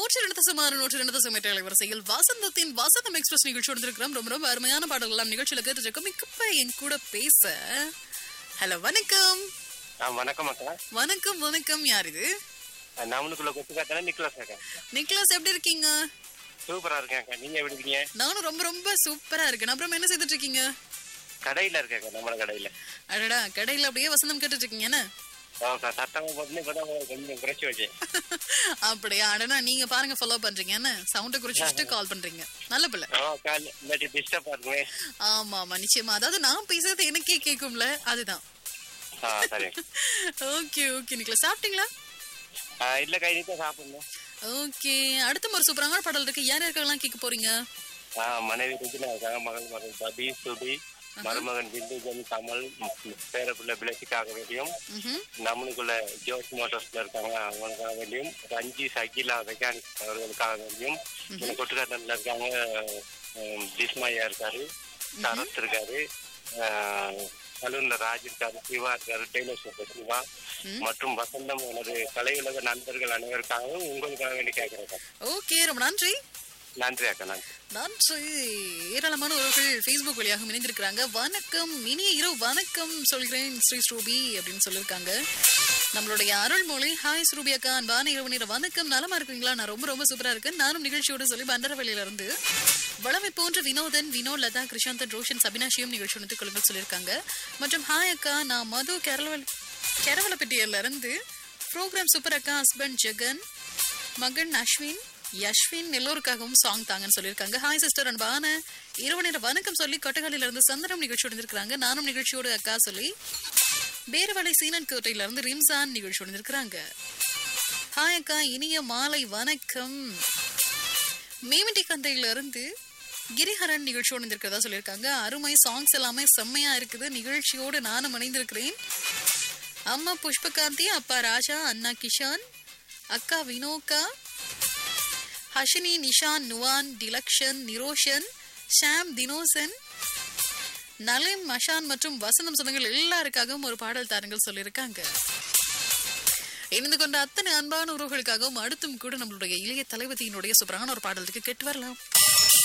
நூற்றி ரெண்டு சுமார் நூற்றி ரெண்டு சுமேற்ற வரிசையில் வசந்தத்தின் வசந்தம் எக்ஸ்பிரஸ் நிகழ்ச்சி வந்திருக்கிறோம் ரொம்ப ரொம்ப அருமையான பாடல்கள் எல்லாம் நிகழ்ச்சியில கேட்டுருக்கோம் இப்ப என் கூட பேச ஹலோ வணக்கம் ஆ வணக்கம் அக்கா வணக்கம் வணக்கம் யார் இது நம்மளுக்குள்ள கொத்து காத்தான நிக்கலாஸ் அக்கா நிக்லாஸ் எப்படி இருக்கீங்க சூப்பரா இருக்கேன் அக்கா நீங்க எப்படி இருக்கீங்க நானும் ரொம்ப ரொம்ப சூப்பரா இருக்கேன் அப்புறம் என்ன செய்துட்டு இருக்கீங்க கடையில இருக்கேன் அக்கா நம்மள கடையில அடடா கடையில அப்படியே வசந்தம் கேட்டுட்டு இருக்கீங்க என்ன ஆக்கா சத்தமா போட்டு இப்பதான் கொஞ்சம் குறைச்சி வச்சேன் அப்படியா அடனா நீங்க பாருங்க ஃபாலோ பண்றீங்க என்ன சவுண்டை குறிச்சிட்டு கால் பண்றீங்க நல்ல பிள்ளை ஆ அக்கா இல்லாட்டி டிஸ்டர்ப் இருக்குமே ஆமா ஆமா நிச்சயமா அதாவது நான் பேசுறது எனக்கே கேக்கும்ல அதுதான் ஆ சரி ஓகே ஓகே நிக்கல சாப்பிட்டீங்களா ஆ இல்ல கை நீத்த சாப்பிடணும் ஓகே அடுத்த ஒரு சூப்பரான பாடல் இருக்கு யார் யாருக்கெல்லாம் கேட்க போறீங்க ஆ மனைவி ருஜினா இருக்காங்க மகள் மகள் பபி சுபி மருமகன் பிந்துஜன் கமல் பேரப்புள்ள பிளஸிக்காக வேண்டியும் ம்ஹும். நம்மளுக்குள்ள ஜோஸ் மோட்டர்ஸ்ல இருக்காங்க அவங்களுக்காக வேண்டியும் ரஞ்சி சகிலா மெக்கானிக் அவர்களுக்காக வேண்டியும் கொட்டுக்காட்டன்ல இருக்காங்க உம், பிஸ்மாயா இருக்காரு சரத் இருக்காரு சலூன்ல ராஜ் இருக்காரு சிவா இருக்காரு டெய்லர் ஷாப் சிவா மற்றும் வசந்தம் எனது கலையுலக நண்பர்கள் அனைவருக்காகவும் உங்களுக்காக வேண்டி கேட்கிறேன் ஓகே ரொம்ப நன்றி நன்றி அக்கா நன்றி நன்றி ஏராளமான உறவுகள் ஃபேஸ்புக் வழியாக இணைந்திருக்கிறாங்க வணக்கம் இனிய இரவு வணக்கம் சொல்கிறேன் ஸ்ரீ ஸ்ரூபி அப்படின்னு சொல்லியிருக்காங்க நம்மளுடைய அருள்மொழி ஹாய் ஸ்ரூபி அக்கா அன்பான இரவு நேர வணக்கம் நலமா இருக்கீங்களா நான் ரொம்ப ரொம்ப சூப்பரா இருக்கேன் நானும் நிகழ்ச்சியோடு சொல்லி பண்டரவழியில இருந்து வளமை போன்ற வினோதன் வினோத் லதா கிருஷாந்தன் ரோஷன் சபினாஷியும் நிகழ்ச்சி ஒன்று கொள்ளுங்கள் சொல்லியிருக்காங்க மற்றும் ஹாய் அக்கா நான் மது கேரள கேரவலப்பட்டியில இருந்து ப்ரோக்ராம் சூப்பர் அக்கா ஹஸ்பண்ட் ஜெகன் மகன் அஸ்வின் யஷ்வின் எல்லோருக்காகவும் சாங் தாங்கன்னு சொல்லியிருக்காங்க ஹாய் சிஸ்டர் அன்பான இரவு நேர வணக்கம் சொல்லி கொட்டகாலில இருந்து சந்தனம் நிகழ்ச்சி இருந்திருக்காங்க நானும் நிகழ்ச்சியோடு அக்கா சொல்லி பேரவளை சீனன் கோட்டையில இருந்து ரிம்சான் நிகழ்ச்சி இருந்திருக்காங்க ஹாய் அக்கா இனிய மாலை வணக்கம் மேமிட்டி கந்தையில இருந்து கிரிஹரன் நிகழ்ச்சியோடு இருந்திருக்கிறதா சொல்லியிருக்காங்க அருமை சாங்ஸ் எல்லாமே செம்மையா இருக்குது நிகழ்ச்சியோடு நானும் இணைந்திருக்கிறேன் அம்மா புஷ்பகாந்தி அப்பா ராஜா அண்ணா கிஷான் அக்கா வினோகா ஹஷினி நிஷான் நுவான் டிலக்ஷன் நிரோஷன் ஷாம் தினோசன் நலிம் மஷான் மற்றும் வசந்தம் சொந்தங்கள் எல்லாருக்காகவும் ஒரு பாடல் தாருங்கள் சொல்லியிருக்காங்க இணைந்து கொண்ட அத்தனை அன்பான உறவுகளுக்காகவும் அடுத்தும் கூட நம்மளுடைய இளைய தளபதியினுடைய சூப்பரான ஒரு பாடலுக்கு கேட்டு வரலாம்